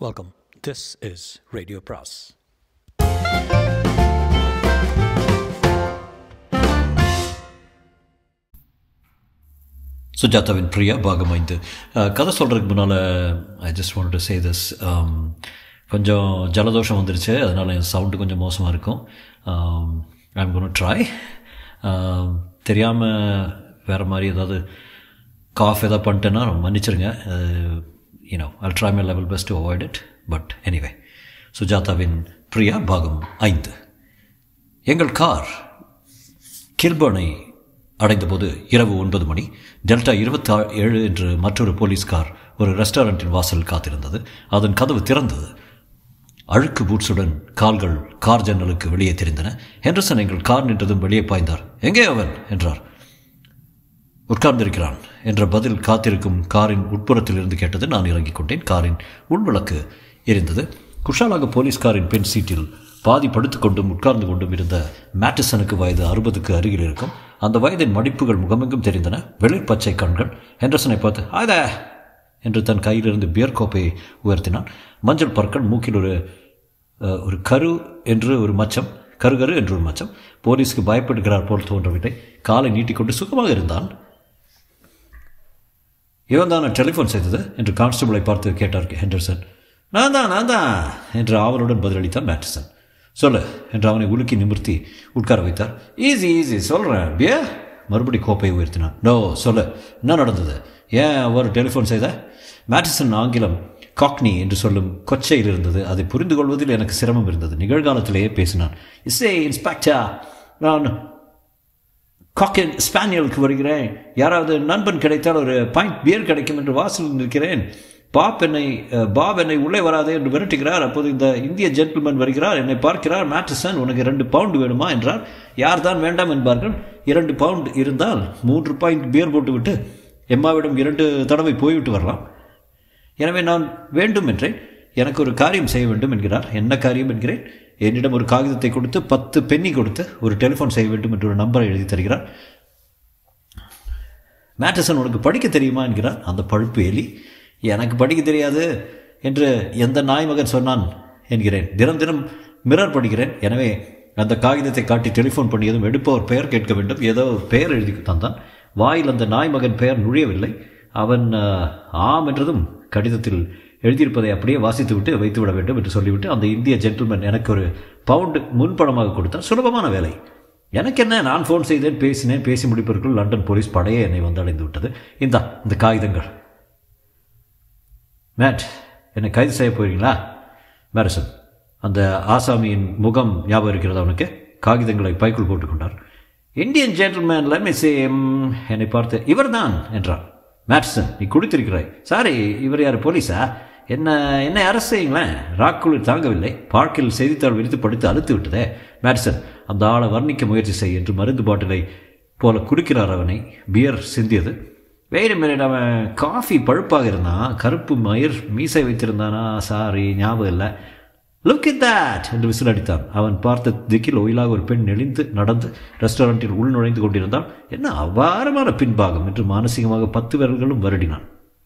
Welcome. This is Radio Pras. சுஜாதாவின் Priya பாகம் ஐந்து அஹ், கதை சொல்கிறதுக்கு முன்னால் I just want to say this கொஞ்சம் ஜலதோஷம் வந்துருச்சு அதனால் என் சவுண்டு கொஞ்சம் மோசமாக இருக்கும் ஐ எம் கோன் ட்ரை தெரியாமல் வேறு மாதிரி ஏதாவது காஃப் ஏதாவது பண்ணிட்டேன்னா மன்னிச்சிருங்க you know I'll try my level best to avoid it but anyway சுஜாதாவின் பிரியா பாகம் ஐந்து எங்கள் கார் கில்பர்னை அடைந்தபோது இரவு ஒன்பது மணி டெல்டா இருபத்தி ஏழு என்று மற்றொரு போலீஸ் கார் ஒரு ரெஸ்டாரண்ட்டின் வாசல் காத்திருந்தது அதன் கதவு திறந்தது அழுக்கு பூட்ஸுடன் கால்கள் கார் ஜன்னலுக்கு வெளியே தெரிந்தன ஹெண்டர்சன் எங்கள் கார் நின்றதும் வெளியே பாய்ந்தார் எங்கே அவன் என்றார் உட்கார்ந்திருக்கிறான் என்ற பதில் காத்திருக்கும் காரின் உட்புறத்தில் இருந்து கேட்டது நான் இறங்கிக் கொண்டேன் காரின் உள்விளக்கு எரிந்தது குஷாலாக போலீஸ் காரின் பெண் சீட்டில் பாதி படுத்துக்கொண்டும் உட்கார்ந்து கொண்டும் இருந்த மேட்டிசனுக்கு வயது அறுபதுக்கு அருகில் இருக்கும் அந்த வயதின் மடிப்புகள் முகமெங்கும் தெரிந்தன வெளிர் பச்சை கண்கள் ஹெண்டர்சனை பார்த்து ஆயுத என்று தன் கையிலிருந்து பியர் கோப்பையை உயர்த்தினான் மஞ்சள் பற்கள் மூக்கில் ஒரு அஹ், ஒரு கரு என்று ஒரு மச்சம் கருகரு என்று ஒரு மச்சம் போலீஸ்க்கு பயப்படுகிறார் போல் தோன்றவில்லை காலை நீட்டிக்கொண்டு சுகமாக இருந்தான் இவன் தான் டெலிஃபோன் செய்தது என்று கான்ஸ்டபிளை பார்த்து கேட்டார் ஹெண்டர்சன் நான் தான் நான் தான் என்று ஆவலுடன் பதிலளித்தான் மேட்டிசன் சொல்லு என்று அவனை உலுக்கி நிமிர்த்தி உட்கார வைத்தார் ஈஸி ஈஸி சொல்கிறேன் பியா மறுபடி கோப்பையை உயர்த்தினான் நோ சொல்லு என்ன நடந்தது ஏன் அவர் டெலிஃபோன் செய்த மேட்டிசன் ஆங்கிலம் காக்னி என்று சொல்லும் கொச்சையில் இருந்தது அதை புரிந்து கொள்வதில் எனக்கு சிரமம் இருந்தது நிகழ்காலத்திலேயே பேசினான் இசே இன்ஸ்பெக்டர் நான் காக்கன் ஸ்பானியலுக்கு வருகிறேன் யாராவது நண்பன் கிடைத்தால் ஒரு பாயிண்ட் பியர் கிடைக்கும் என்று வாசலில் நிற்கிறேன் பாப் என்னை அஹ், பாப் என்னை உள்ளே வராதே என்று விரட்டுகிறார் அப்போது இந்த இந்திய ஜென்டில்மேன் வருகிறார் என்னை பார்க்கிறார் மேட்டிசன் உனக்கு இரண்டு பவுண்டு வேணுமா என்றார் யார் தான் வேண்டாம் என்பார்கள் இரண்டு பவுண்ட் இருந்தால் மூன்று பாயிண்ட் பியர் போட்டுவிட்டு எம்மாவிடம் இரண்டு தடவை போய்விட்டு வரலாம் எனவே நான் வேண்டும் என்றேன் எனக்கு ஒரு காரியம் செய்ய வேண்டும் என்கிறார் என்ன காரியம் என்கிறேன் என்னிடம் ஒரு காகிதத்தை கொடுத்து பத்து பென்னி கொடுத்து ஒரு டெலிஃபோன் செய்ய வேண்டும் என்று ஒரு நம்பரை எழுதி தருகிறார் மேட்டசன் உனக்கு படிக்க தெரியுமா என்கிறார் அந்த பழுப்பு எலி எனக்கு படிக்க தெரியாது என்று எந்த நாய் மகன் சொன்னான் என்கிறேன் தினம் தினம் மிரர் படிக்கிறேன் எனவே அந்த காகிதத்தை காட்டி டெலிஃபோன் பண்ணியதும் எடுப்பவர் பெயர் கேட்க வேண்டும் ஏதோ ஒரு பெயர் எழுதி தந்தான் வாயில் அந்த நாய் மகன் பெயர் நுழையவில்லை அவன் அஹ், ஆம் என்றதும் கடிதத்தில் எழுதியிருப்பதை அப்படியே வாசித்துவிட்டு வைத்துவிட வேண்டும் என்று சொல்லிவிட்டு அந்த இந்திய ஜென்டில்மேன் எனக்கு ஒரு பவுண்டு முன்பணமாக கொடுத்தார் சுலபமான வேலை எனக்கு என்ன நான் ஃபோன் செய்தேன் பேசினேன் பேசி முடிப்பதற்குள் லண்டன் போலீஸ் படையே என்னை வந்தடைந்து விட்டது இந்தா இந்த காகிதங்கள் மேட் என்னை கைது செய்ய போகிறீங்களா மேரிசன் அந்த ஆசாமியின் முகம் ஞாபகம் இருக்கிறது அவனுக்கு காகிதங்களை பைக்குள் போட்டுக்கொண்டார் இந்தியன் ஜென்டில்மேன் லெட் சேம் என்னை பார்த்து இவர்தான் என்றார் மேட்சன் நீ குடித்திருக்கிறாய் சாரி இவர் யார் போலீஸா என்ன என்ன அரசு செய்யுங்களேன் ராக்குளிர் தாங்கவில்லை பார்க்கில் செய்தித்தாள் விரித்து படித்து அழுத்து விட்டதே மேட்சன் அந்த ஆளை வர்ணிக்க முயற்சி செய் என்று மருந்து பாட்டிலை போல குடிக்கிறார் அவனை பியர் சிந்தியது வெயிட் மினிட் அவன் காஃபி பழுப்பாக இருந்தான் கருப்பு மயிர் மீசை வைத்திருந்தானா சாரி ஞாபகம் இல்லை லுக் இட் தட் என்று விசில் அடித்தான் அவன் பார்த்த திக்கில் ஒயிலாக ஒரு பெண் நெளிந்து நடந்து ரெஸ்டாரண்ட்டில் உள் நுழைந்து கொண்டிருந்தால் என்ன அபாரமான பின்பாகம் என்று மானசீகமாக பத்து விரல்களும் வருடினான்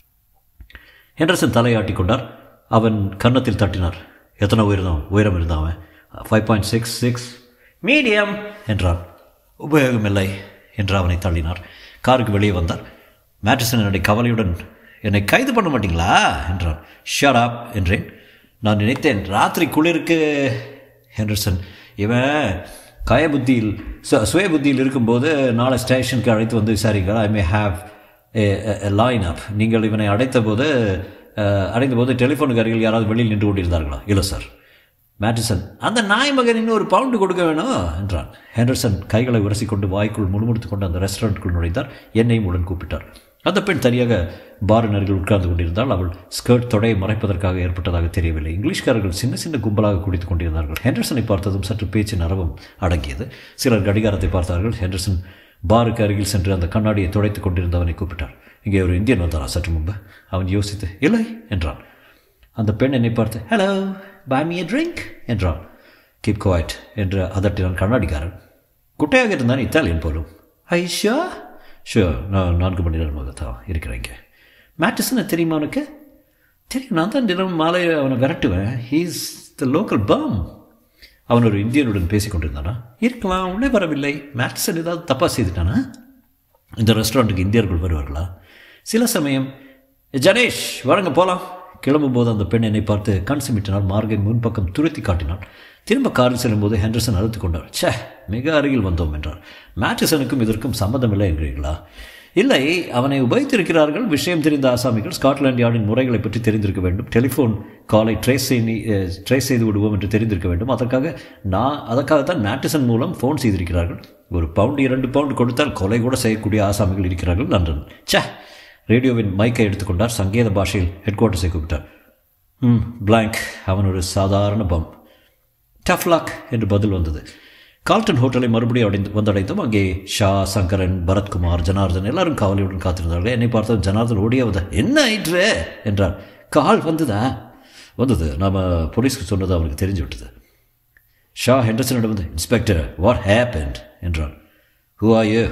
ஹெண்டர்சன் தலையாட்டி கொண்டார் அவன் கன்னத்தில் தட்டினார் எத்தனை உயரம் உயரம் இருந்தான் அவன் five point six six medium என்றான் உபயோகமில்லை என்று அவனை தள்ளினார் காருக்கு வெளியே வந்தார் மேட்டிசன் என்னுடைய கவலையுடன் என்னை கைது பண்ண மாட்டீங்களா என்றான் ஷட் அப் என்றேன் நான் நினைத்தேன் ராத்திரி குளிருக்கு ஹெண்டர்சன் இவன் கய புத்தியில் சு சுய புத்தியில் இருக்கும்போது நாளை ஸ்டேஷனுக்கு அழைத்து வந்து விசாரிக்கிறார் ஐ மே ஹாவ் லைன் அப் நீங்கள் இவனை அடைத்த போது அஹ், அடைந்த போது டெலிஃபோனுக்கு அருகில் யாராவது வெளியில் நின்று கொண்டிருந்தார்களா இல்லை சார் மேட்டிசன் அந்த நாய் மகன் இன்னும் ஒரு பவுண்டு கொடுக்க வேணும் என்றான் ஹெண்டர்சன் கைகளை உரசிக்கொண்டு வாய்க்குள் முணுமுணுத்துக் கொண்டு அந்த ரெஸ்டாரண்ட்டுக்குள் நுழைந்தார் என்னையும் உடன் கூப்பிட்டார் அந்த பெண் தனியாக பாரின் அருகில் உட்கார்ந்து கொண்டிருந்தால் அவள் ஸ்கர்ட் தொடையை மறைப்பதற்காக ஏற்பட்டதாக தெரியவில்லை இங்கிலீஷ்காரர்கள் சின்ன சின்ன கும்பலாக குடித்துக் கொண்டிருந்தார்கள் ஹெண்டர்சனை பார்த்ததும் சற்று பேச்சு நரவம் அடங்கியது சிலர் கடிகாரத்தை பார்த்தார்கள் ஹெண்டர்சன் பாருக்கு அருகில் சென்று அந்த கண்ணாடியை துடைத்துக் கொண்டிருந்தவனை கூப்பிட்டார் இங்கே ஒரு இந்தியன் வந்தாரா சற்று முன்பு அவன் யோசித்து இல்லை என்றான் அந்த பெண் என்னை பார்த்து ஹலோ பை மீ ட்ரிங்க் என்றான் கீப் குவாய்ட் என்று அதட்டினான் கண்ணாடிக்காரன் குட்டையாக இருந்தான் இத்தாலியன் போலும் ஐஷா ஷோ நான் நான்கு மணி நேரமாக தான் இருக்கிறேன் இங்கே மேட்டிசனை தெரியுமா உனக்கு தெரியும் நான் தான் தினம் மாலை அவனை விரட்டுவேன் ஹீஸ் த லோக்கல் பாம் அவன் ஒரு இந்தியனுடன் பேசிக் கொண்டிருந்தானா இருக்கலாம் உள்ளே வரவில்லை மேட்சன் ஏதாவது தப்பாக செய்துட்டானா இந்த ரெஸ்டாரண்ட்டுக்கு இந்தியர்கள் வருவார்களா சில சமயம் ஜனேஷ் வாருங்க போகலாம் கிளம்பும்போது அந்த பெண் என்னை பார்த்து கண் சிமிட்டினால் மார்கை முன்பக்கம் துருத்தி காட்டினாள் திரும்ப காரில் செல்லும்போது ஹெண்டர்சன் அழுத்து கொண்டார் ச்சே மிக அருகில் வந்தோம் என்றார் மேட்ரிசனுக்கும் இதற்கும் சம்மந்தமில்லை என்கிறீர்களா இல்லை அவனை உபயோகித்திருக்கிறார்கள் விஷயம் தெரிந்த ஆசாமிகள் ஸ்காட்லாண்ட் யார்டின் முறைகளை பற்றி தெரிந்திருக்க வேண்டும் டெலிஃபோன் காலை ட்ரேஸ் செய்து ட்ரேஸ் செய்து விடுவோம் என்று தெரிந்திருக்க வேண்டும் அதற்காக நான் அதற்காகத்தான் மேட்டிசன் மூலம் ஃபோன் செய்திருக்கிறார்கள் ஒரு பவுண்டு இரண்டு பவுண்டு கொடுத்தால் கொலை கூட செய்யக்கூடிய ஆசாமிகள் இருக்கிறார்கள் லண்டன் ச்சே ரேடியோவின் மைக்கை எடுத்துக்கொண்டார் சங்கேத பாஷையில் ஹெட் குவார்ட்டர்ஸை கூப்பிட்டார் ம் பிளாங்க் அவன் ஒரு சாதாரண பம் டஃப் லாக் என்று பதில் வந்தது கால்டன் ஹோட்டலை மறுபடியும் அடைந்து வந்தடைந்தோம் அங்கே ஷா சங்கரன் பரத்குமார் ஜனார்தன் எல்லாரும் காவலியுடன் காத்திருந்தார்கள் என்னை பார்த்தது ஜனார்தன் ஓடியாவது என்ன ஆயிற்று என்றார் கால் வந்ததா வந்தது நாம் போலீஸ்க்கு சொன்னது அவனுக்கு தெரிஞ்சு விட்டது ஷா ஹெண்டர்சனிடம் வந்து இன்ஸ்பெக்டர் வாட் ஹேப்பன்ட் என்றார் ஹூ ஆர் யூ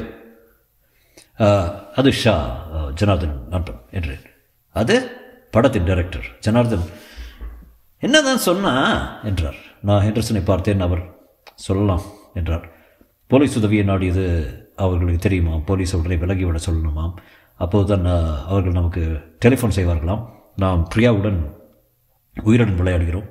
அது ஷா ஜனார்தன் நண்பன் என்றேன் அது படத்தின் டைரக்டர் ஜனார்தன் என்னதான் சொன்னா என்றார் நான் ஹெண்டர்சனை பார்த்தேன் அவர் சொல்லலாம் என்றார் போலீஸ் உதவியை நாடியது அவர்களுக்கு தெரியுமா போலீஸ் உடனே விலகிவிட சொல்லணுமாம் அப்போது தான் அவர்கள் நமக்கு டெலிஃபோன் செய்வார்களாம் நாம் பிரியாவுடன் உயிருடன் விளையாடுகிறோம்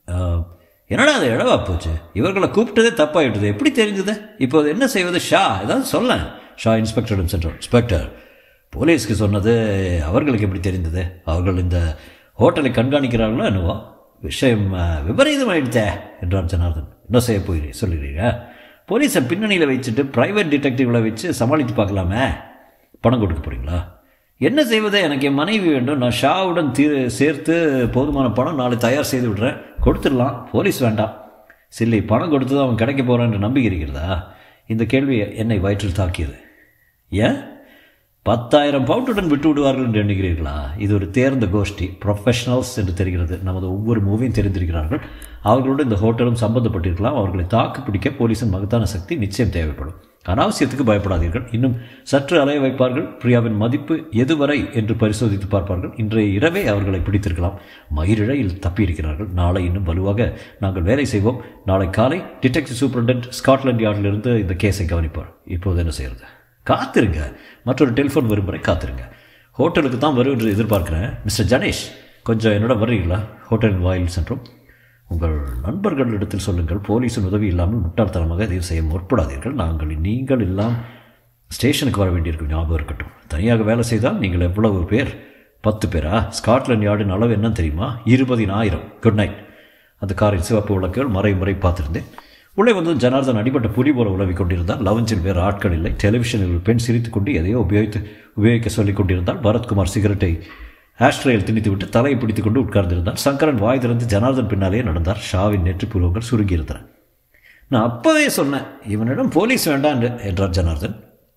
என்னடா அது இழவா போச்சு இவர்களை கூப்பிட்டதே தப்பாயிட்டது எப்படி தெரிஞ்சது இப்போது என்ன செய்வது ஷா ஏதாவது சொல்ல ஷா இன்ஸ்பெக்டரிடம் சென்றோம் இன்ஸ்பெக்டர் போலீஸ்க்கு சொன்னது அவர்களுக்கு எப்படி தெரிந்தது அவர்கள் இந்த ஹோட்டலை கண்காணிக்கிறார்களோ என்னவோ விஷயம் விபரீதமாயிடுச்சே என்றார் ஜனார்தன் என்ன செய்ய போகிறீ சொல்லுறீங்க போலீஸை பின்னணியில் வச்சுட்டு ப்ரைவேட் டிடெக்டிவ்களை வச்சு சமாளித்து பார்க்கலாமே பணம் கொடுக்க போகிறீங்களா என்ன செய்வதே எனக்கு என் மனைவி வேண்டும் நான் ஷாவுடன் தீ சேர்த்து போதுமான பணம் நாளை தயார் செய்து விடுறேன் கொடுத்துடலாம் போலீஸ் வேண்டாம் சில்லி பணம் கொடுத்து தான் அவன் கிடைக்க போகிறான் என்று நம்பிக்கை இருக்கிறதா இந்த கேள்வி என்னை வயிற்றில் தாக்கியது ஏன் பத்தாயிரம் பவுண்டுடன் விட்டு விடுவார்கள் என்று எண்ணுகிறீர்களா இது ஒரு தேர்ந்த கோஷ்டி ப்ரொஃபஷனல்ஸ் என்று தெரிகிறது நமது ஒவ்வொரு மூவியும் தெரிந்திருக்கிறார்கள் அவர்களோடு இந்த ஹோட்டலும் சம்பந்தப்பட்டிருக்கலாம் அவர்களை தாக்கு பிடிக்க போலீஸின் மகத்தான சக்தி நிச்சயம் தேவைப்படும் அனாவசியத்துக்கு பயப்படாதீர்கள் இன்னும் சற்று அலைய வைப்பார்கள் பிரியாவின் மதிப்பு எதுவரை என்று பரிசோதித்து பார்ப்பார்கள் இன்றைய இரவே அவர்களை பிடித்திருக்கலாம் மயிரிழையில் தப்பியிருக்கிறார்கள் நாளை இன்னும் வலுவாக நாங்கள் வேலை செய்வோம் நாளை காலை டிடெக்டிவ் சூப்பரண்டன்ட் ஸ்காட்லாண்ட் யார்டிலிருந்து இந்த கேஸை கவனிப்பார் இப்போது என்ன செய்கிறது காத்திருங்க மற்றொரு டெலிஃபோன் வரும் வரை காத்திருங்க ஹோட்டலுக்கு தான் வரும் என்று எதிர்பார்க்குறேன் மிஸ்டர் ஜனேஷ் கொஞ்சம் என்னோட வர்றீங்களா ஹோட்டலின் வாயில் சென்றோம் உங்கள் நண்பர்களிடத்தில் சொல்லுங்கள் போலீஸின் உதவி இல்லாமல் முட்டாள்தனமாக எதையும் செய்ய முற்படாதீர்கள் நாங்கள் நீங்கள் எல்லாம் ஸ்டேஷனுக்கு வர வேண்டியிருக்கும் ஞாபகம் இருக்கட்டும் தனியாக வேலை செய்தால் நீங்கள் எவ்வளவு பேர் பத்து பேரா ஸ்காட்லாண்ட் யார்டின் அளவு என்னன்னு தெரியுமா இருபதினாயிரம் குட் நைட் அந்த காரின் சிவப்பு விளக்குகள் மறை முறை பார்த்துருந்தேன் உள்ளே வந்து ஜனார்தன் அடிபட்ட புலி போல உழவி கொண்டிருந்தால் லவஞ்சில் வேறு ஆட்கள் இல்லை டெலிவிஷனில் ஒரு பெண் சிரித்து கொண்டு எதையோ உபயோகித்து உபயோகிக்க சொல்லிக் கொண்டிருந்தால் பரத்குமார் சிகரெட்டை ஆஸ்ட்ரேயில் திணித்துவிட்டு தலையை பிடித்து கொண்டு உட்கார்ந்திருந்தார் சங்கரன் வாய் திறந்து ஜனார்தன் பின்னாலே நடந்தார் ஷாவின் நெற்றி புருவங்கள் சுருங்கியிருந்தன நான் அப்பவே சொன்னேன் இவனிடம் போலீஸ் வேண்டாம் என்றார் ஜனார்தன்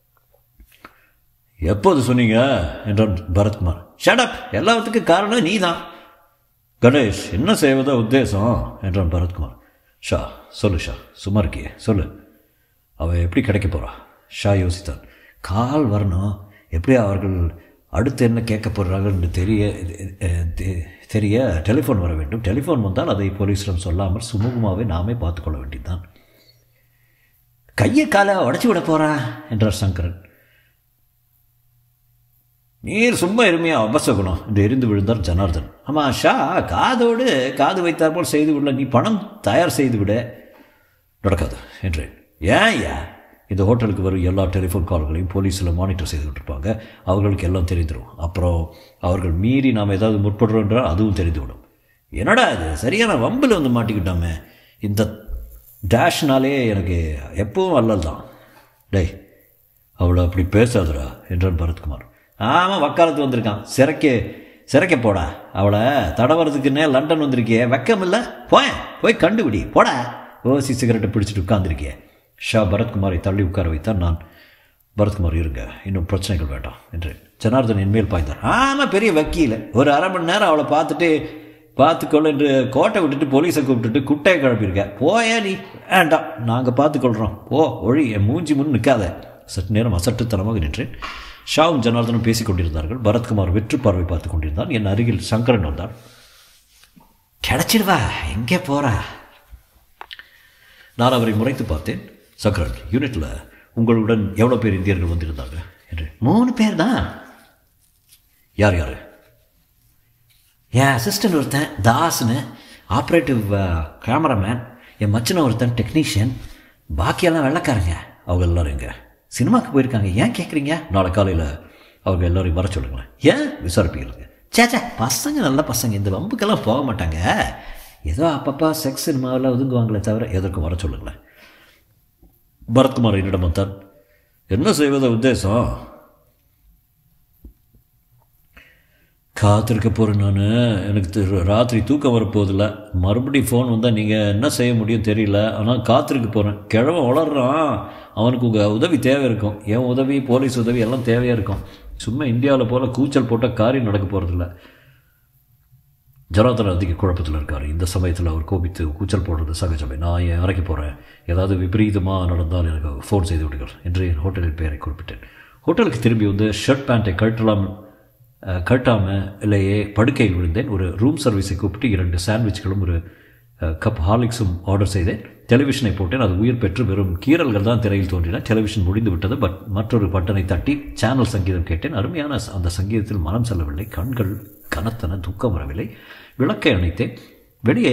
எப்போது சொன்னீங்க என்றான் பரத்குமார் ஷடப் எல்லாத்துக்கும் காரணம் நீ தான் கணேஷ் என்ன செய்வதா உத்தேசம் என்றான் பரத்குமார் ஷா சொல்லு ஷா சும்மா இருக்கியே சொல்லு அவள் எப்படி கிடைக்க போகிறா ஷா யோசித்தான் கால் வரணும் எப்படி அவர்கள் அடுத்து என்ன கேட்க போகிறார்கள் என்று தெரிய தெரிய டெலிஃபோன் வர வேண்டும் டெலிஃபோன் வந்தால் அதை போலீஸிடம் சொல்லாமல் சுமூகமாகவே நாமே பார்த்துக்கொள்ள வேண்டியதுதான் கையை காலை உடச்சி விட போகிறா என்றார் சங்கரன் நீர் சும்மா எருமையா அபசகுணம் என்று எரிந்து விழுந்தார் ஜனார்தன் ஆமாம் ஷா காதோடு காது வைத்தார் போல் செய்து விட நீ பணம் தயார் செய்து விட நடக்காது என்றேன் ஏன் ஏன் இந்த ஹோட்டலுக்கு வரும் எல்லா டெலிஃபோன் கால்களையும் போலீஸில் மானிட்டர் செய்துகிட்டு இருப்பாங்க அவர்களுக்கு எல்லாம் தெரிந்துடும் அப்புறம் அவர்கள் மீறி நாம் ஏதாவது முற்படுறோம் என்றால் அதுவும் தெரிந்துவிடும் என்னடா இது சரியான வம்பில் வந்து மாட்டிக்கிட்டோமே இந்த டேஷ்னாலே எனக்கு எப்பவும் அல்லல் தான் டேய் அவளை அப்படி பேசாதடா என்றான் பரத்குமார் ஆமாம் வக்காலத்து வந்திருக்கான் சிறைக்கு சிறைக்க போடா அவளை தடவறதுக்குன்னே லண்டன் வந்திருக்கியே வெக்கம் இல்லை போய் போய் கண்டுபிடி போடா ஓசி சிகரெட்டை பிடிச்சிட்டு உட்காந்துருக்கியே ஷா பரத்குமாரை தள்ளி உட்கார வைத்தான் நான் பரத்குமார் இருங்க இன்னும் பிரச்சனைகள் வேண்டாம் என்று ஜனார்தன் என்மேல் பாய்ந்தார் ஆமாம் பெரிய வக்கீல் ஒரு அரை மணி நேரம் அவளை பார்த்துட்டு பார்த்துக்கொள்ள என்று கோட்டை விட்டுட்டு போலீஸை கூப்பிட்டுட்டு குட்டையை கிளப்பியிருக்க போயே நீ வேண்டாம் நாங்கள் பார்த்துக்கொள்கிறோம் ஓ ஒழி என் மூஞ்சி முன் நிற்காத சற்று நேரம் அசட்டுத்தனமாக நின்றேன் ஷாவும் ஜனார்தனும் பேசிக் கொண்டிருந்தார்கள் பரத்குமார் வெற்று பார்வை பார்த்து கொண்டிருந்தான் என் அருகில் சங்கரன் வந்தான் கிடைச்சிடுவா எங்கே போறா நான் அவரை முறைத்து பார்த்தேன் சங்கரன் யூனிட்டில் உங்களுடன் எவ்வளோ பேர் இந்தியர்கள் வந்திருந்தாங்க என்று மூணு பேர் தான் யார் யார் என் அசிஸ்டன்ட் ஒருத்தன் தாஸ்னு ஆப்ரேட்டிவ் கேமராமேன் என் மச்சனை ஒருத்தன் டெக்னீஷியன் பாக்கியெல்லாம் வெள்ளக்காரங்க அவங்க எல்லாரும் இங்கே சினிமாவுக்கு போயிருக்காங்க ஏன் கேட்குறீங்க நாளை காலையில் அவங்க எல்லாரையும் வர சொல்லுங்களேன் ஏன் விசாரிப்பீங்க சேச்சா பசங்க நல்ல பசங்க இந்த வம்புக்கெல்லாம் போக மாட்டாங்க ஏதோ அப்பப்போ செக்ஸ் சினிமாவில் ஒதுங்குவாங்களே தவிர எதற்கும் வர சொல்லுங்களேன் பரத்குமார் என்னிடம் வந்தான் என்ன செய்வது உத்தேசம் காத்திருக்க போகிறேன் நான் எனக்கு தெரு- ராத்திரி தூக்கம் வரப்போதில்ல மறுபடியும் ஃபோன் வந்தால் நீங்கள் என்ன செய்ய முடியும் தெரியல ஆனால் காத்திருக்க போகிறேன் கிழவன் வளர்றான் அவனுக்கு உங்கள் உதவி தேவை இருக்கும் என் உதவி போலீஸ் உதவி எல்லாம் தேவையாக இருக்கும் சும்மா இந்தியாவில் போல் கூச்சல் போட்டால் காரியம் நடக்க போகிறதில்ல ஜனார்தன் அதிக குழப்பத்தில் இருக்கார் இந்த சமயத்தில் அவர் கோபித்து கூச்சல் போடுறது சகஜமே நான் என் அறைக்கு போகிறேன் ஏதாவது விபரீதமாக நடந்தால் எனக்கு ஃபோன் செய்து விடுங்கள் என்று என் ஹோட்டலின் பெயரை குறிப்பிட்டேன் ஹோட்டலுக்கு திரும்பி வந்து ஷர்ட் பேண்ட்டை கழட்டலாம் அஹ், கழட்டாமல் இல்லையே படுக்கையில் விழுந்தேன் ஒரு ரூம் சர்வீஸை கூப்பிட்டு இரண்டு சாண்ட்விச்களும் ஒரு அஹ், கப் ஹார்லிக்ஸும் ஆர்டர் செய்தேன் டெலிவிஷனை போட்டேன் அது உயிர் பெற்று வெறும் கீறல்கள் தான் திரையில் தோன்றின டெலிவிஷன் முடிந்து விட்டது பட் மற்றொரு பட்டனை தட்டி சேனல் சங்கீதம் கேட்டேன் அருமையான ச- அந்த சங்கீதத்தில் மனம் செல்லவில்லை கண்கள் கனத்தன துக்கம் வரவில்லை விளக்கை அணைத்தேன் வெளியே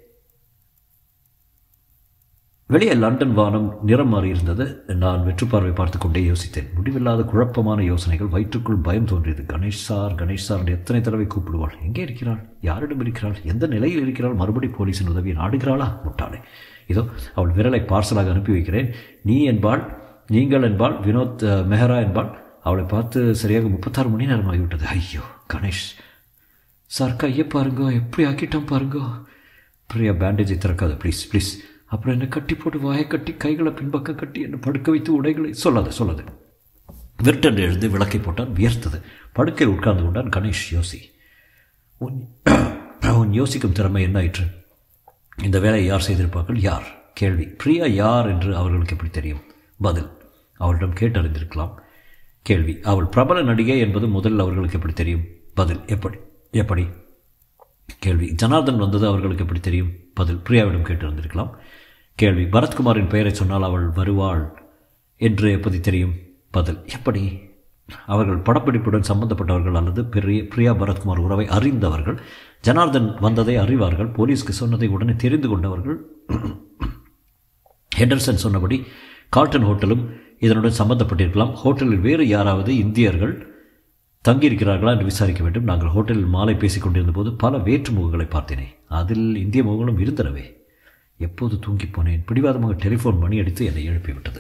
வெளியே லண்டன் வானம் நிறம் மாறி இருந்தது நான் வெற்றுப்பார்வை பார்த்து கொண்டே யோசித்தேன் முடிவில்லாத குழப்பமான யோசனைகள் வயிற்றுக்குள் பயம் தோன்றியது கணேஷ் சார் கணேஷ் சார் என்று எத்தனை தடவை கூப்பிடுவாள் எங்கே இருக்கிறாள் யாரிடம் இருக்கிறாள் எந்த நிலையில் இருக்கிறாள் மறுபடி போலீஸின் உதவியை நாடுகிறாளா முட்டாளே இதோ அவள் விரலை பார்சலாக அனுப்பி வைக்கிறேன் நீ என்பாள் நீங்கள் என்பாள் வினோத் அஹ், மெஹரா என்பாள் அவளை பார்த்து சரியாக முப்பத்தாறு மணி நேரம் ஆகிவிட்டது ஐயோ கணேஷ் சார் கையை பாருங்க எப்படி ஆக்கிட்டோம் பாருங்க பிரியா பேண்டேஜை திறக்காத ப்ளீஸ் ப்ளீஸ் அப்புறம் என்னை கட்டி போட்டு வாயை கட்டி கைகளை பின்பக்கம் கட்டி என்னை படுக்க வைத்து உடைகளை சொல்லாத சொல்லாத விரட்டென்று எழுந்து விளக்கை போட்டான் வியர்த்தது படுக்கையில் உட்கார்ந்து கொண்டான் கணேஷ் யோசி உன் உன் யோசிக்கும் திறமை என்ன ஆயிற்று இந்த வேலையை யார் செய்திருப்பார்கள் யார் கேள்வி பிரியா யார் என்று அவர்களுக்கு எப்படி தெரியும் பதில் அவளிடம் கேட்டறிந்திருக்கலாம் கேள்வி அவள் பிரபல நடிகை என்பது முதலில் அவர்களுக்கு எப்படி தெரியும் பதில் எப்படி எப்படி கேள்வி ஜனார்தன் வந்தது அவர்களுக்கு எப்படி தெரியும் பதில் பிரியாவிடம் கேட்டிருந்திருக்கலாம் கேள்வி பரத்குமாரின் பெயரை சொன்னால் அவள் வருவாள் என்று எப்படி தெரியும் பதில் எப்படி அவர்கள் படப்பிடிப்புடன் சம்பந்தப்பட்டவர்கள் அல்லது பெரிய பிரியா பரத்குமார் உறவை அறிந்தவர்கள் ஜனார்தன் வந்ததை அறிவார்கள் போலீஸ்க்கு சொன்னதை உடனே தெரிந்து கொண்டவர்கள் ஹெண்டர்சன் சொன்னபடி கால்டன் ஹோட்டலும் இதனுடன் சம்பந்தப்பட்டிருக்கலாம் ஹோட்டலில் வேறு யாராவது இந்தியர்கள் தங்கியிருக்கிறார்களா என்று விசாரிக்க வேண்டும் நாங்கள் ஹோட்டலில் மாலை பேசிக் கொண்டிருந்த போது பல வேற்று முகங்களை பார்த்தேனே அதில் இந்திய முகங்களும் இருந்தனவே எப்போது தூங்கிப் போனேன் பிடிவாதமாக டெலிஃபோன் மணி அடித்து என்னை எழுப்பிவிட்டது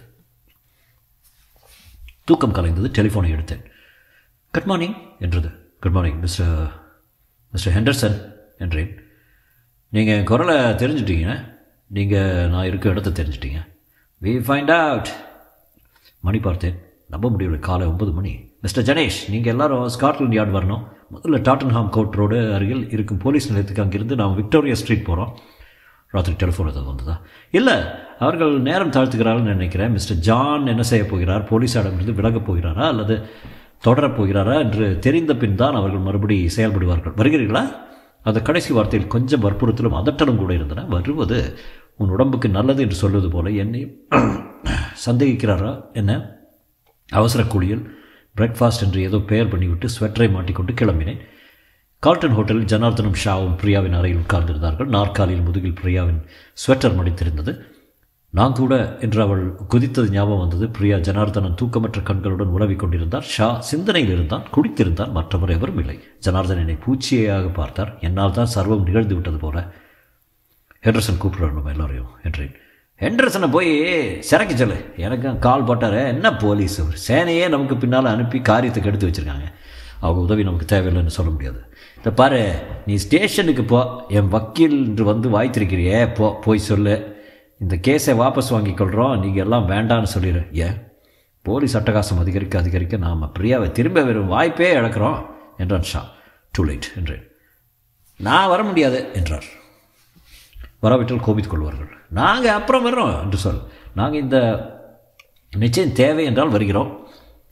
தூக்கம் கலைந்தது டெலிஃபோனை எடுத்தேன் குட் மார்னிங் என்றது good morning mister mister Henderson என்றேன் நீங்கள் என் குரலை தெரிஞ்சிட்டீங்க நீங்கள் நான் இருக்க இடத்த தெரிஞ்சிட்டீங்க வி ஃபைண்ட் அவுட் மணி பார்த்தேன் நம்ப முடியவில்லை காலை ஒன்பது மணி மிஸ்டர் ஜனேஷ் நீங்கள் எல்லாரும் ஸ்காட்லாண்ட் யார்டு வரணும் முதல்ல டாட்டன்ஹாம் கோர்ட் ரோடு அருகில் இருக்கும் போலீஸ் நிலையத்துக்கு அங்கிருந்து நாம் விக்டோரியா ஸ்ட்ரீட் போகிறோம் ராத்திரி டெலிஃபோன் ஏதாவது வந்ததா இல்லை அவர்கள் நேரம் தாழ்த்துகிறார்கள்னு நினைக்கிறேன் மிஸ்டர் ஜான் என்ன செய்ய போகிறார் போலீஸாரிடமிருந்து விலகப் போகிறாரா அல்லது தொடரப் போகிறாரா என்று தெரிந்த பின் தான் அவர்கள் மறுபடி செயல்படுவார்கள் வருகிறீர்களா அந்த கடைசி வார்த்தையில் கொஞ்சம் வற்புறுத்தலும் அதட்டலும் கூட இருந்தன வருவது உன் உடம்புக்கு நல்லது என்று சொல்வது போல என்னையும் சந்தேகிக்கிறாரா என்ன அவசர குளியல் பிரேக்ஃபாஸ்ட் என்று ஏதோ பெயர் பண்ணிவிட்டு ஸ்வெட்டரை மாட்டிக்கொண்டு கிளம்பினேன் கால்டன் ஹோட்டலில் ஜனார்தனும் ஷாவும் பிரியாவின் அறையில் உட்கார்ந்திருந்தார்கள் நாற்காலியில் முதுகில் பிரியாவின் ஸ்வெட்டர் மடித்திருந்தது நான் கூட என்று அவள் குதித்தது ஞாபகம் வந்தது பிரியா ஜனார்தனன் தூக்கமற்ற கண்களுடன் உலவிக் கொண்டிருந்தார் ஷா சிந்தனையில் இருந்தான் குடித்திருந்தான் மற்றவர் எவரும் இல்லை ஜனார்தன் என்னை பூச்சியாக பார்த்தார் என்னால் தான் சர்வம் நிகழ்ந்து விட்டது போல ஹெண்டர்சன் கூப்பிடுறாரு நம்ம எல்லாரையும் என்றேன் ஹெண்டர்சனை போய் சிறக்கி சொல்லு எனக்கு கால் போட்டாரு என்ன போலீஸ் அவர் சேனையே நமக்கு பின்னால் அனுப்பி காரியத்தை கெடுத்து வச்சுருக்காங்க அவங்க உதவி நமக்கு தேவையில்லைன்னு சொல்ல முடியாது இந்த பாரு நீ ஸ்டேஷனுக்கு போ என் வக்கீல் என்று வந்து வாய்த்திருக்கிறியே போ போய் சொல்லு இந்த கேஸை வாபஸ் வாங்கிக் கொள்கிறோம் நீங்கள் எல்லாம் வேண்டான்னு சொல்லிடு ஏன் போலீஸ் அட்டகாசம் அதிகரிக்க அதிகரிக்க நாம் பிரியாவை திரும்ப வெறும் வாய்ப்பே இழக்கிறோம் என்றான் ஷா டூ லைட் என்றேன் நான் வர முடியாது என்றார் வராவிட்டால் கோபித்துக் கொள்வார்கள் நாங்கள் அப்புறம் வர்றோம் என்று சொல் நாங்கள் இந்த நிச்சயம் தேவை என்றால் வருகிறோம்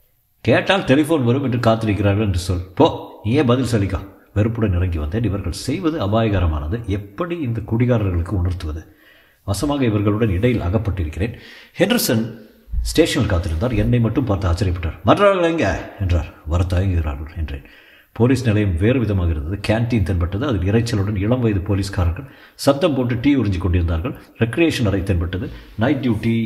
கேட்டால் டெலிஃபோன் வரும் என்று காத்திருக்கிறார்கள் என்று சொல் போ நீயே பதில் சொல்லிக்கா வெறுப்புடன் இறங்கி வந்தேன் இவர்கள் செய்வது அபாயகரமானது எப்படி இந்த குடிகாரர்களுக்கு உணர்த்துவது வசமாக இவர்களுடன் இடையில் அகப்பட்டிருக்கிறேன் ஹெண்டர்சன் ஸ்டேஷனில் காத்திருந்தார் என்னை மட்டும் பார்த்து ஆச்சரியப்பட்டார் மற்றவர்கள் எங்க என்றார் வர தயங்குகிறார்கள் என்றேன் போலீஸ் நிலையம் வேறு விதமாக இருந்தது கேன்டீன் தென்பட்டது அதில் இறைச்சலுடன் இளம் வயது போலீஸ்காரர்கள் சத்தம் போட்டு டீ உறிஞ்சி கொண்டிருந்தார்கள் ரெக்ரியேஷன் அறை தென்பட்டது night duty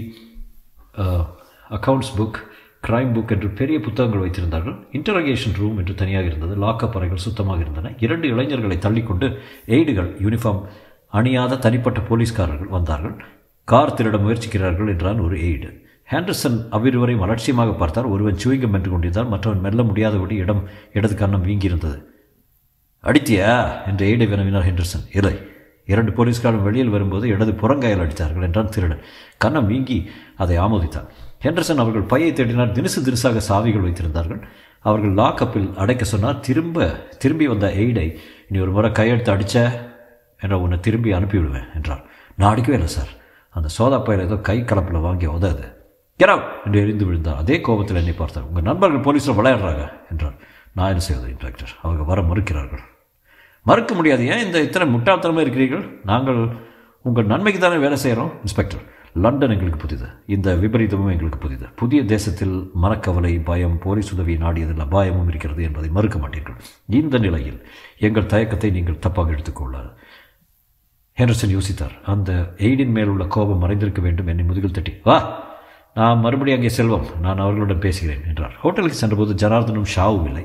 accounts book crime book என்று பெரிய புத்தகங்கள் வைத்திருந்தார்கள் இன்டரகேஷன் ரூம் என்று தனியாக இருந்தது லாக்கப் அறைகள் சுத்தமாக இருந்தன இரண்டு இளைஞர்களை தள்ளிக்கொண்டு எய்டுகள் யூனிஃபார்ம் அணியாத தனிப்பட்ட போலீஸ்காரர்கள் வந்தார்கள் கார் திருட முயற்சிக்கிறார்கள் என்றான் ஒரு எய்டு ஹேண்டர்சன் அவ்விருவரையும் அலட்சியமாக பார்த்தார் ஒருவன் சுவிங்கம் என்று கொண்டிருந்தார் மற்றவன் மெல்ல முடியாதபடி இடம் இடது கண்ணம் வீங்கியிருந்தது அடித்தியா என்று எய்டை வினவினார் ஹெண்டர்சன் இல்லை இரண்டு போலீஸ்காரன் வெளியில் வரும்போது இடது புறங்காயில் அடித்தார்கள் என்றான் திருடன் கண்ணம் வீங்கி அதை ஆமோதித்தான் ஹெண்டர்சன் அவர்கள் பையை தேடினார் தினுசு தினுசாக சாவிகள் வைத்திருந்தார்கள் அவர்கள் லாக்கப்பில் அடைக்க சொன்னார் திரும்ப திரும்பி வந்த எய்டை இனி ஒரு முறை கையெழுத்து அடித்த என்ற உன்னை திரும்பி அனுப்பிவிடுவேன் என்றார் நான் அடிக்கவே இல்லை சார் அந்த சோதா பையில் ஏதோ கை கலப்பில் வாங்கி உதவுது கெராவ் என்று எரிந்து விழுந்தார் அதே கோபத்தில் என்னை பார்த்தார் உங்கள் நண்பர்கள் போலீஸில் விளையாடுறாங்க என்றார் நான் என்ன செய்வது இன்ஸ்பெக்டர் அவங்க வர மறுக்கிறார்கள் மறுக்க முடியாது ஏன் இந்த இத்தனை முட்டாள்தனமாக இருக்கிறீர்கள் நாங்கள் உங்கள் நன்மைக்கு தானே வேலை செய்கிறோம் இன்ஸ்பெக்டர் லண்டன் எங்களுக்கு புதிது இந்த விபரீதமும் எங்களுக்கு புதிது புதிய தேசத்தில் மனக்கவலை பயம் போலீஸ் உதவி நாடியதில் அபாயமும் இருக்கிறது என்பதை மறுக்க மாட்டீர்கள் இந்த நிலையில் எங்கள் தயக்கத்தை நீங்கள் தப்பாக எடுத்துக்கொள்ளாது ஹெண்டர்சன் யோசித்தார் அந்த எய்டின் மேல் உள்ள கோபம் மறைந்திருக்க வேண்டும் என்னை முதுகில் தட்டி வா நான் மறுபடியும் அங்கே செல்வோம் நான் அவர்களுடன் பேசுகிறேன் என்றார் ஹோட்டலுக்கு சென்றபோது ஜனார்தனும் ஷாவும் இல்லை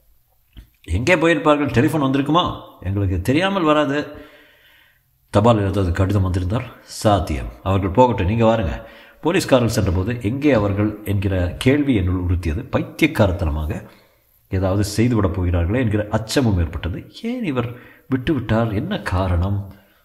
எங்கே போயிருப்பார்கள் டெலிஃபோன் வந்திருக்குமா எங்களுக்கு தெரியாமல் வராது தபால் ஏதாவது கடிதம் வந்திருந்தால் சாத்தியம் அவர்கள் போகட்டும் நீங்கள் வாருங்க போலீஸ்காரர்கள் சென்றபோது எங்கே அவர்கள் என்கிற கேள்வி என்னுள் உறுத்தியது பைத்தியக்காரத்தனமாக ஏதாவது செய்துவிடப் போகிறார்களே என்கிற அச்சமும் ஏற்பட்டது ஏன் இவர் விட்டுவிட்டார் என்ன காரணம்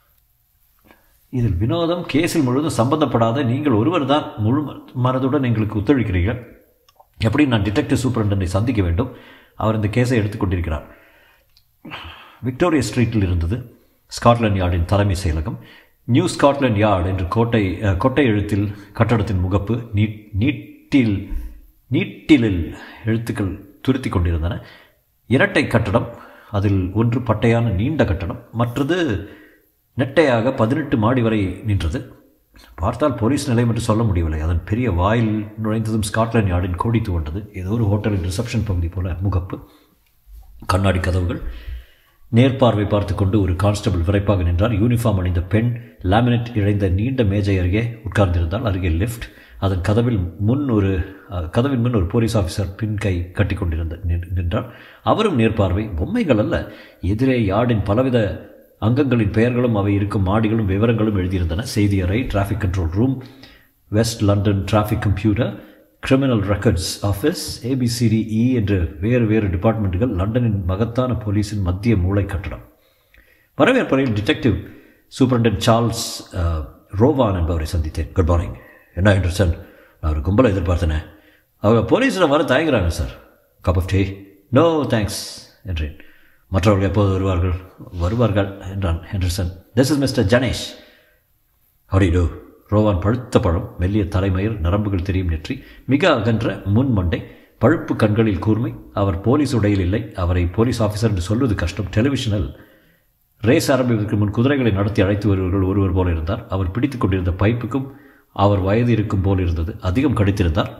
இதில் வினோதம் கேஸில் முழுவதும் சம்பந்தப்படாத நீங்கள் ஒருவர் தான் முழு மனதுடன் எங்களுக்கு ஒத்துழைக்கிறீர்கள் எப்படி நான் டிடெக்டிவ் சூப்பரண்டனை சந்திக்க வேண்டும் அவர் இந்த கேஸை எடுத்துக்கொண்டிருக்கிறார் விக்டோரியா ஸ்ட்ரீட்டில் இருந்தது ஸ்காட்லாண்ட் யார்டின் தலைமை செயலகம் நியூ ஸ்காட்லாண்ட் யார்டு என்று கோட்டை கொட்டை எழுத்தில் கட்டடத்தின் முகப்பு நீட் நீட்டில் நீட்டிலில் எழுத்துக்கள் துருத்தி கொண்டிருந்தன இரட்டை கட்டடம் அதில் ஒன்று பட்டையான நீண்ட கட்டடம் மற்றது நெட்டையாக பதினெட்டு மாடி வரை நின்றது பார்த்தால் போலீஸ் நிலையம் என்று சொல்ல முடியவில்லை அதன் பெரிய வாயில் நுழைந்ததும் ஸ்காட்லாண்ட் யார்டின் கோடி துவண்டது ஏதோ ஒரு ஹோட்டலின் ரிசப்ஷன் பகுதி போல முகப்பு கண்ணாடி கதவுகள் நேர்பார்வை பார்த்து கொண்டு ஒரு கான்ஸ்டபிள் விரைப்பாக நின்றார் யூனிஃபார்ம் அணிந்த பெண் லேமினேட் இழைந்த நீண்ட மேஜை அருகே உட்கார்ந்திருந்தால் அருகே லிஃப்ட் அதன் கதவில் முன் ஒரு கதவின் முன் ஒரு போலீஸ் ஆஃபீஸர் பின் கை கட்டி கொண்டிருந்த நின்றார் அவரும் நேர்பார்வை பொம்மைகள் அல்ல எதிரே யார்டின் பலவித அங்கங்களின் பெயர்களும் அவை இருக்கும் மாடிகளும் விவரங்களும் எழுதியிருந்தன செய்தி அறை traffic control room West London traffic computer criminal records office A B C D E என்ற வேறு வேறு டிபார்ட்மெண்ட்டுகள் லண்டனின் மகத்தான போலீஸின் மத்திய மூளை கட்டடம் வரவேற்பறையில் டிடெக்டிவ் சூப்பரண்டன்ட் சார்ல்ஸ் ரோவான் என்பவரை சந்தித்தேன் குட் மார்னிங் என்ன ஹெண்டர்சன் நான் ஒரு கும்பலை எதிர்பார்த்தேனே அவங்க போலீஸில் வர தயங்குறாங்க sir cup of tea no thanks என்றேன் மற்றவர்கள் எப்போது வருவார்கள் வருவார்கள் என்றான் Henderson this is mister Janesh ஹரிடோ ரோவான் பழுத்த பழம் மெல்லிய தலைமயிர் நரம்புகள் தெரியும் நெற்றி மிக அகன்ற முன் மண்டை பழுப்பு கண்களில் கூர்மை அவர் போலீஸ் உடையில் இல்லை அவரை போலீஸ் ஆஃபீஸர் என்று சொல்வது கஷ்டம் டெலிவிஷனில் ரேஸ் ஆரம்பிப்பதற்கு முன் குதிரைகளை நடத்தி அழைத்து வருவர்கள் ஒருவர் போல இருந்தார் அவர் பிடித்து கொண்டிருந்த பைப்புக்கும் அவர் வயது இருக்கும் போல் இருந்தது அதிகம் கடித்திருந்தார்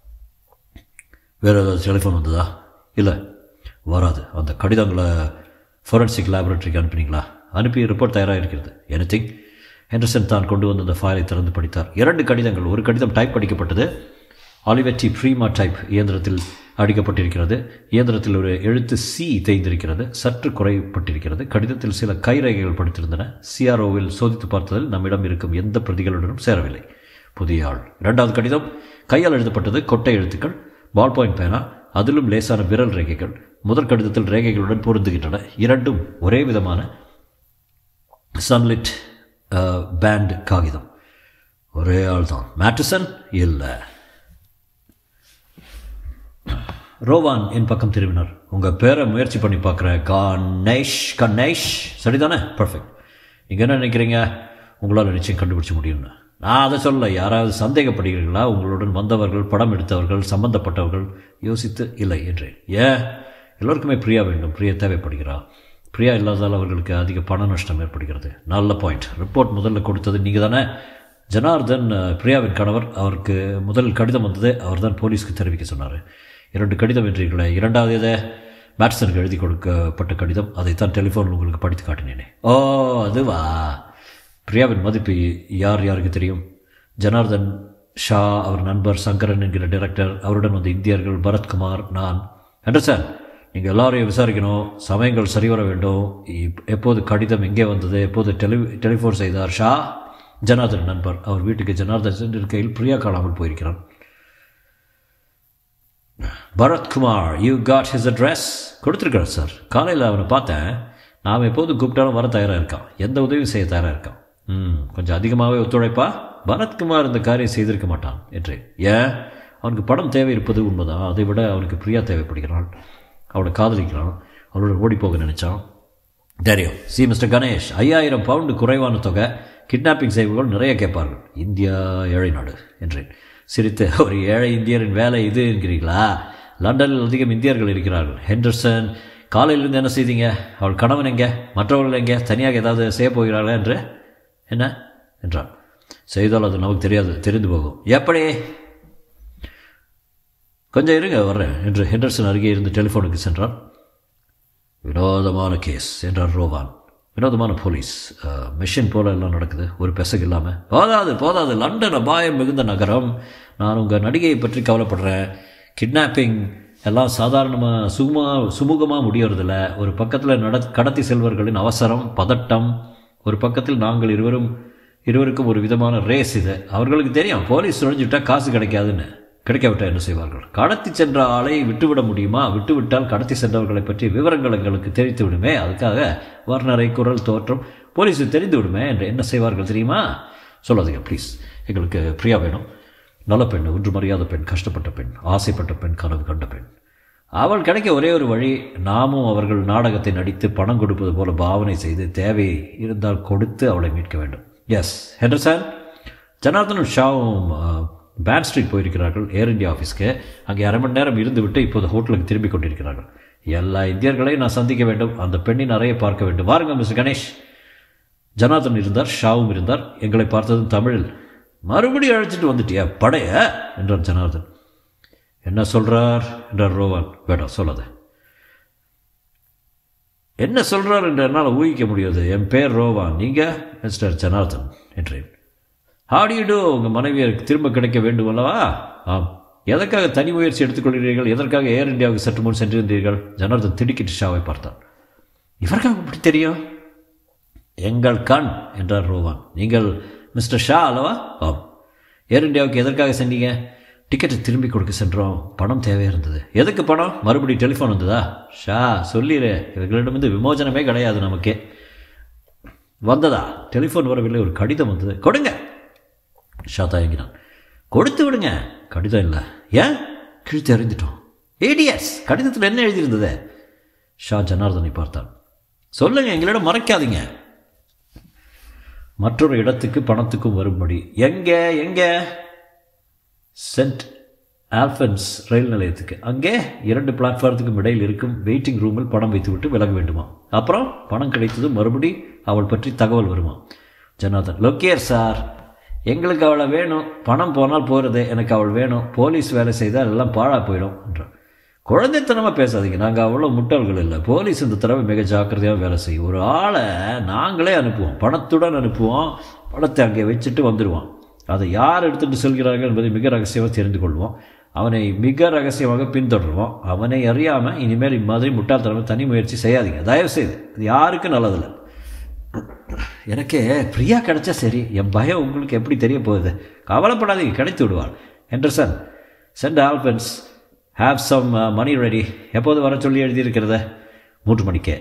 வேறு ஏதாவது டெலிஃபோன் வந்ததா இல்லை வராது அந்த கடிதங்களை ஃபொரன்சிக் லேபரட்டரிக்கு அனுப்பினீங்களா அனுப்பி ரிப்போர்ட் தயாராக இருக்கிறது எனி ஹெண்டர்சன் தான் கொண்டு வந்த அந்த ஃபைலை திறந்து படித்தார் இரண்டு கடிதங்கள் ஒரு கடிதம் டைப் படிக்கப்பட்டது ஆலிவெட்டி ப்ரீமா டைப் இயந்திரத்தில் அடிக்கப்பட்டிருக்கிறது இயந்திரத்தில் ஒரு எழுத்து சி தேய்ந்திருக்கிறது சற்று குறைப்பட்டிருக்கிறது கடிதத்தில் சில கைரேகைகள் படுத்திருந்தன சிஆர்ஓவில் சோதித்து பார்த்ததில் நம்மிடம் இருக்கும் எந்த பிரதிகளுடனும் சேரவில்லை புதிய ஆள் இரண்டாவது கடிதம் கையால் எழுதப்பட்டது கொட்டை எழுத்துக்கள் பால் பாயிண்ட் பேனா அதிலும் லேசான விரல் ரேகைகள் முதல் கடிதத்தில் ரேகைகளுடன் பொருந்துகின்றன இரண்டும் ஒரே விதமான சன்லிட் பேண்ட் காகிதம் ஒரே ஆள் தான் மேட்டிசன் இல்லை ரோவான் என் பக்கம் திரும்பினார் உங்கள் பேரை முயற்சி பண்ணி பார்க்குறேன் கணேஷ் கணேஷ் சரிதானே பர்ஃபெக்ட் நீங்கள் என்ன நினைக்கிறீங்க உங்களால் நிச்சயம் கண்டுபிடிச்ச முடியும்னு நான் அதை சொல்ல யாராவது சந்தேகப்படுகிறீர்களா உங்களுடன் வந்தவர்கள் படம் எடுத்தவர்கள் சம்பந்தப்பட்டவர்கள் யோசித்து இல்லை என்றேன் ஏன் எல்லோருக்குமே பிரியா வேண்டும் பிரியா தேவைப்படுகிறா பிரியா இல்லாததால் அவர்களுக்கு அதிக பண நஷ்டம் ஏற்படுகிறது நல்ல பாயிண்ட் ரிப்போர்ட் முதல்ல கொடுத்தது நீங்கள் தானே ஜனார்தன் அஹ், பிரியாவின் கணவர் அவருக்கு முதல் கடிதம் வந்தது அவர் தான் போலீஸ்க்கு தெரிவிக்க சொன்னார் இரண்டு கடிதம் என்றீர்களே இரண்டாவது எதை மேட்சனுக்கு எழுதி கொடுக்கப்பட்ட கடிதம் அதைத்தான் டெலிஃபோனில் உங்களுக்கு படித்து காட்டினேனே ஓ அதுவா பிரியாவின் மதிப்பு யார் யாருக்கு தெரியும் ஜனார்தன் ஷா அவர் நண்பர் சங்கரன் என்கிற டைரக்டர் அவருடன் வந்த இந்தியர்கள் பரத்குமார் நான் அண்டர்ஸ்டாண்ட் நீங்கள் எல்லாரையும் விசாரிக்கணும் சமயங்கள் சரிவர வேண்டும் இப்- எப்போது கடிதம் எங்கே வந்தது எப்போது டெலி டெலிஃபோன் செய்தார் ஷா ஜனார்தன் நண்பர் அவர் வீட்டுக்கு ஜனார்தன் சென்றிருக்கையில் பிரியா காணாமல் போயிருக்கிறான் Bharatkumar you got his address கொடுத்துருக்காரு சார் காலையில் அவனை பார்த்தேன் நாம் எப்போது கூப்பிட்டாலும் வர தயாராக இருக்கான் எந்த உதவியும் செய்ய தயாராக இருக்கான் ம் கொஞ்சம் அதிகமாகவே ஒத்துழைப்பா பரத்குமார் இந்த காரியம் செய்திருக்க மாட்டான் என்றேன் ஏன் அவனுக்கு படம் தேவை இருப்பது உண்மைதான் அதை விட அவனுக்கு பிரியா தேவைப்படுகிறான் அவளை காதலிக்கிறான் அவளோட ஓடி போக நினைச்சான் தெரியும் சி மிஸ்டர் கணேஷ் ஐயாயிரம் பவுண்டு குறைவான தொகை கிட்னாப்பிங் செய்வர்கள் நிறைய கேட்பார்கள் இந்தியா ஏழை நாடு என்றேன் சிரித்து ஒரு ஏழை இந்தியரின் வேலை இது என்கிறீர்களா லண்டனில் அதிகம் இந்தியர்கள் இருக்கிறார்கள் ஹெண்டர்சன் காலையிலிருந்து என்ன செய்தீங்க அவள் கணவன் எங்கே மற்றவர்கள் எங்கே தனியாக ஏதாவது செய்ய போகிறார்களா என்று என்ன என்றான் செய்தால் அது நமக்கு தெரியாது தெரிந்து போகும் எப்படி கொஞ்சம் இருங்க வர்றேன் என்று ஹெண்டர்சன் அருகே இருந்து டெலிஃபோனுக்கு சென்றான் வினோதமான கேஸ் என்றார் ரோவான் வினோதமான போலீஸ் மிஷின் போல எல்லாம் நடக்குது ஒரு பெசகு இல்லாமல் போதாது போதாது லண்டன் அபாயம் மிகுந்த நகரம் நான் உங்கள் நடிகையை பற்றி கவலைப்படுறேன் கிட்னாப்பிங் எல்லாம் சாதாரணமாக சுகுமா சுமூகமாக முடியறதில்ல ஒரு பக்கத்தில் நட கடத்தி செல்வர்களின் அவசரம் பதட்டம் ஒரு பக்கத்தில் நாங்கள் இருவரும் இருவருக்கும் ஒரு விதமான ரேஸ் இது அவர்களுக்கு தெரியும் போலீஸ் நுழைஞ்சுட்டா காசு கிடைக்காதுன்னு கிடைக்காவிட்டால் என்ன செய்வார்கள் கடத்தி சென்ற ஆளை விட்டுவிட முடியுமா விட்டுவிட்டால் கடத்தி சென்றவர்களை பற்றி விவரங்கள் எங்களுக்கு தெரிவித்து விடுமே அதுக்காக வர்ணரை குரல் தோற்றம் போலீஸுக்கு தெரிந்து விடுமே என்று என்ன செய்வார்கள் தெரியுமா சொல்லாதீங்க ப்ளீஸ் எங்களுக்கு பிரியா வேணும் நல்ல பெண் ஒன்று மரியாத பெண் கஷ்டப்பட்ட பெண் ஆசைப்பட்ட பெண் கனவு கண்ட பெண் அவள் கிடைக்க ஒரே ஒரு வழி நாமும் அவர்கள் நாடகத்தை நடித்து பணம் கொடுப்பது போல பாவனை செய்து தேவை இருந்தால் கொடுத்து அவளை மீட்க வேண்டும் எஸ் ஹெண்டர்சன் ஜனார்தனும் ஷாவும் பேன் ஸ்ட்ரீட் போயிருக்கிறார்கள் ஏர் இந்தியா ஆஃபீஸ்க்கு அங்கே அரை மணி நேரம் இருந்துவிட்டு இப்போது ஹோட்டலுக்கு திரும்பி கொண்டிருக்கிறார்கள் எல்லா இந்தியர்களையும் நான் சந்திக்க வேண்டும் அந்த பெண்ணின் அறையை பார்க்க வேண்டும் வாருங்க மிஸ்டர் கணேஷ் ஜனார்தன் இருந்தார் ஷாவும் இருந்தார் எங்களை பார்த்ததும் தமிழில் மறுபடியும் அழைச்சிட்டு வந்துட்டியா படைய என்றார் ஜனார்தன் என்ன சொல்றார் என்றார் ரோவான் வேண்டாம் சொல்லாத என்ன சொல்றார் என்று என்னால் ஊகிக்க முடியாது என் பேர் ரோவான் நீங்கள் மிஸ்டர் ஜனார்தன் என்றேன் ஹாட் யூ டூ உங்கள் மனைவியருக்கு திரும்ப கிடைக்க வேண்டும் அல்லவா ஆம் எதற்காக தனி முயற்சி எடுத்துக்கொள்கிறீர்கள் எதற்காக ஏர் இந்தியாவுக்கு சற்று முன் சென்றிருந்தீர்கள் ஜனார்தன் திடுக்கிட்டு ஷாவை பார்த்தான் இவருக்காக எப்படி தெரியும் எங்கள் கண் என்றார் ரோவான் நீங்கள் மிஸ்டர் ஷா அல்லவா ஆம் ஏர் இந்தியாவுக்கு எதற்காக சென்றீங்க டிக்கெட்டை திரும்பி கொடுக்க சென்றோம் பணம் தேவையாக இருந்தது எதுக்கு பணம் மறுபடியும் டெலிஃபோன் வந்ததா ஷா சொல்லிடு இவர்களிடமிருந்து விமோசனமே கிடையாது நமக்கு வந்ததா டெலிஃபோன் வரவில்லை ஒரு கடிதம் வந்தது கொடுங்க ஷா தயங்கினான் கொடுத்து விடுங்க கடிதம் இல்லை ஏன் கிழித்து அறிந்துட்டோம் ஏடிஎஸ் கடிதத்தில் என்ன எழுதியிருந்தது ஷா ஜனார்தனை பார்த்தான் சொல்லுங்க எங்களிடம் மறைக்காதீங்க மற்றொரு இடத்துக்கு பணத்துக்கும் வரும்படி எங்கே எங்கே சென்ட் ஆல்ஃபன்ஸ் ரயில் நிலையத்துக்கு அங்கே இரண்டு பிளாட்ஃபாரத்துக்கும் இடையில் இருக்கும் வெயிட்டிங் ரூமில் பணம் வைத்துவிட்டு விலக வேண்டுமா அப்புறம் பணம் கிடைத்ததும் மறுபடி அவள் பற்றி தகவல் வருமா ஜனார்தன் லொக்கேர் சார் எங்களுக்கு அவளை வேணும் பணம் போனால் போகிறது எனக்கு அவள் வேணும் போலீஸ் வேலை செய்தால் எல்லாம் பாழாக போயிடும் என்றான் குழந்தைத்தனமாக பேசாதீங்க நாங்கள் அவ்வளோ முட்டாள்கள் இல்லை போலீஸ் இந்த தடவை மிக ஜாக்கிரதையாக வேலை செய்யும் ஒரு ஆளை நாங்களே அனுப்புவோம் பணத்துடன் அனுப்புவோம் பணத்தை அங்கே வச்சுட்டு வந்துடுவான் அதை யார் எடுத்துகிட்டு செல்கிறார்கள் என்பதை மிக ரகசியமாக தெரிந்து கொள்வோம் அவனை மிக ரகசியமாக பின்தொடருவோம் அவனை அறியாமல் இனிமேல் இம்மாதிரி முட்டாள்தனமாக தனி முயற்சி செய்யாதீங்க தயவு செய்து அது யாருக்கும் நல்லதில்லை எனக்கே பிரியா கிடைச்சா சரி என் பயம் உங்களுக்கு எப்படி தெரிய போகுது கவலைப்படாதீங்க கிடைத்து விடுவாள் Henderson saint Albans have some money ready எப்போது வர சொல்லி எழுதியிருக்கிறத மூன்று மணிக்கே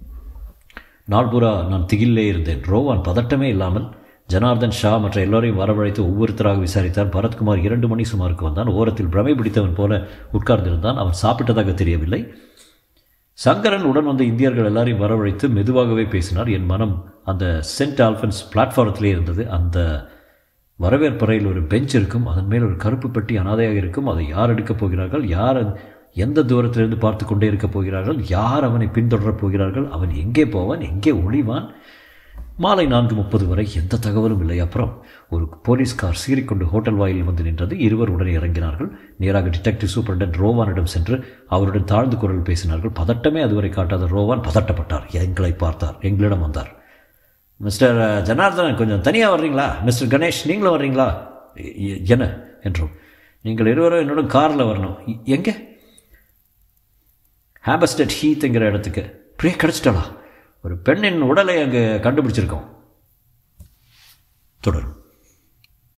நாள் பூரா நான் திகிலே இருந்தேன் ரோவான் பதட்டமே இல்லாமல் ஜனார்தன் ஷா மற்ற எல்லோரையும் வரவழைத்து ஒவ்வொருத்தராக விசாரித்தார் பரத்குமார் இரண்டு மணி சுமாருக்கு வந்தான் ஓரத்தில் பிரமை பிடித்தவன் போல உட்கார்ந்திருந்தான் அவன் சாப்பிட்டதாக தெரியவில்லை சங்கரன் உடன் வந்த இந்தியர்கள் எல்லாரையும் வரவழைத்து மெதுவாகவே பேசினார் என் மனம் அந்த சென்ட் ஆல்ஃபன்ஸ் பிளாட்ஃபாரத்திலே இருந்தது அந்த வரவேற்பறையில் ஒரு பெஞ்ச் இருக்கும் அதன் மேல் ஒரு கருப்பு பெட்டி அனாதையாக இருக்கும் அதை யார் எடுக்கப் போகிறார்கள் யார் எந்த தூரத்திலிருந்து பார்த்து கொண்டே இருக்கப் போகிறார்கள் யார் அவனை பின்தொடரப் போகிறார்கள் அவன் எங்கே போவான் எங்கே ஒளிவான் மாலை நான்கு முப்பது வரை எந்த தகவலும் இல்லை அப்புறம் ஒரு போலீஸ் கார் சீறிக்கொண்டு ஹோட்டல் வாயில் வந்து நின்றது இருவர் உடனே இறங்கினார்கள் நேராக டிடெக்டிவ் சூப்பரண்டன்ட் ரோவானிடம் சென்று அவருடன் தாழ்ந்து குரல் பேசினார்கள் பதட்டமே அதுவரை காட்டாத ரோவான் பதட்டப்பட்டார் எங்களை பார்த்தார் எங்களிடம் வந்தார் மிஸ்டர் ஜனார்தனன் கொஞ்சம் தனியாக வர்றீங்களா மிஸ்டர் கணேஷ் நீங்களும் வர்றீங்களா எ- என்ன என்றோம் நீங்கள் இருவரும் என்னோட காரில் வரணும் எ- எங்கே ஹேபஸ்டட் ஹீத்ங்கிற இடத்துக்கு பிரியா கிடச்சிட்டாளா ஒரு பெண்ணின் உடலை அங்கே கண்டுபிடிச்சிருக்கோம் தொடரும்